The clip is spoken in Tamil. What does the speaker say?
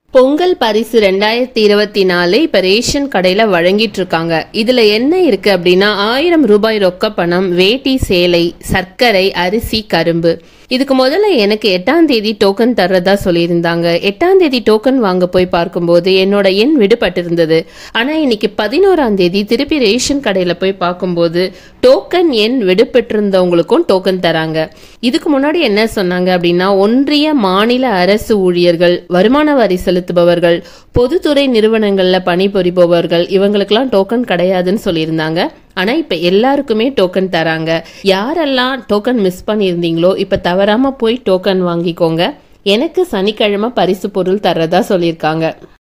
பொங்கல் பரிசு ரெண்டாயிரத்தி இருபத்தி நாலு இப்ப ரேஷன் கடையில வழங்கிட்டு இருக்காங்க இதுல என்ன இருக்கு அப்படின்னா ஆயிரம் ரூபாய் ரொக்க பணம் வேட்டி சேலை சர்க்கரை அரிசி கரும்பு இதுக்கு முதல்ல எனக்கு எட்டாம் தேதி டோக்கன் தர்றதா சொல்லியிருந்தாங்க எட்டாம் தேதி டோக்கன் வாங்க போய் பார்க்கும்போது என்னோட எண் விடுபட்டிருந்தது ஆனா இன்னைக்கு பதினோராம் தேதி திருப்பி ரேஷன் கடையில போய் பார்க்கும்போது டோக்கன் எண் விடுபட்டிருந்தவங்களுக்கும் டோக்கன் தராங்க இதுக்கு முன்னாடி என்ன சொன்னாங்க அப்படின்னா ஒன்றிய மாநில அரசு ஊழியர்கள் வருமான வரி செலுத்துபவர்கள் பொதுத்துறை நிறுவனங்கள்ல பணிபுரிபவர்கள் இவங்களுக்கெல்லாம் டோக்கன் கிடையாதுன்னு சொல்லியிருந்தாங்க ஆனா இப்ப எல்லாருக்குமே டோக்கன் தராங்க யாரெல்லாம் டோக்கன் மிஸ் பண்ணியிருந்தீங்களோ இப்ப தவறாம போய் டோக்கன் வாங்கிக்கோங்க எனக்கு சனிக்கிழமை பரிசு பொருள் தர்றதா சொல்லியிருக்காங்க